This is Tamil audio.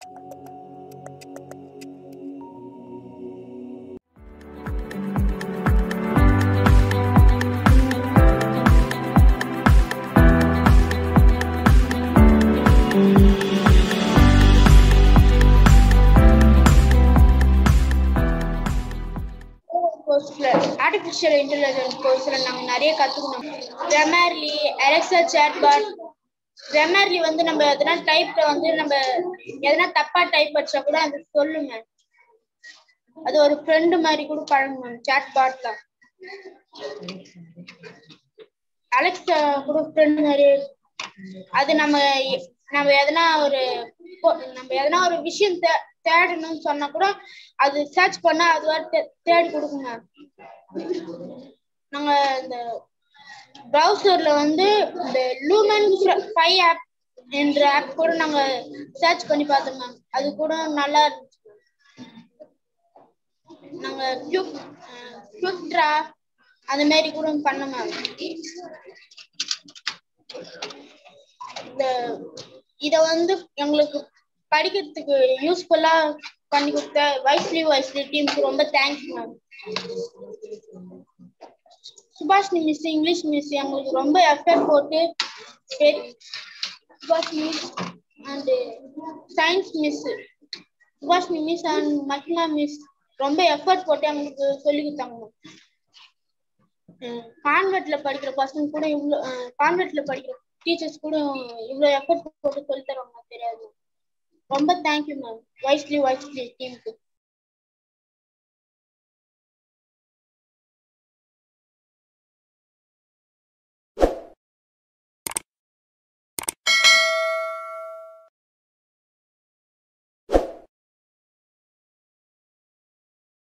கோர்ஸ்ல ஆர்டிஃபிஷியல் இன்டெலிஜென்ஸ் கோர்ஸ்ல நாங்க நிறைய கத்துக்கணும் கிராமர்லி அலெக்சா சேட்பாட் கிராமர்லி வந்து நம்ம எதனா டைப்ல வந்து நம்ம எதனா தப்பா டைப் அடிச்சா கூட அது சொல்லுங்க அது ஒரு ஃப்ரெண்டு மாதிரி கூட பழகுங்க சேட் பாட்ல அலெக்சா கூட ஃப்ரெண்டு மாதிரி அது நம்ம நம்ம எதனா ஒரு பொ- நம்ம எதனா ஒரு விஷயம் தே- தேடணும்னு சொன்னா கூட அது சர்ச் பண்ணா அதுவா தே- தேடி கொடுக்குங்க நாங்க இந்த ப்ரௌசர்ல வந்து இந்த லூமன் ஃபைவ் ஆப் என்ற ஆப் கூட நாங்க சர்ச் பண்ணி பார்த்தோம் மேம் அது கூட நல்லா இருந்துச்சு நாங்க குவிக் குவிக் ட்ரா அந்த மாதிரி கூட பண்ணோம் மேம் இந்த இத வந்து எங்களுக்கு படிக்கிறதுக்கு யூஸ்ஃபுல்லா பண்ணி கொடுத்த வைஸ்லி வைஸ்லி டீமுக்கு ரொம்ப thanks ma'am Subhashini miss English miss எங்களுக்கு ரொம்ப எஃபர்ட் போட்டு பெ- Subhashini miss and science miss Subhashini miss and Mahima miss ரொம்ப எஃபர்ட் போட்டு எங்களுக்கு சொல்லி கொடுத்தாங்க கான்வெர்ட்ல படிக்கிற பசங்க கூட இவ்வளோ கான்வெர்ட்ல படிக்கிற டீச்சர்ஸ் கூட இவ்வளோ எஃபர்ட் போட்டு சொல்லி தருவாங்க தெரியாது ரொம்ப தேங்க்யூ மேம் வைஸ்லி வைஸ்லி டீமுக்கு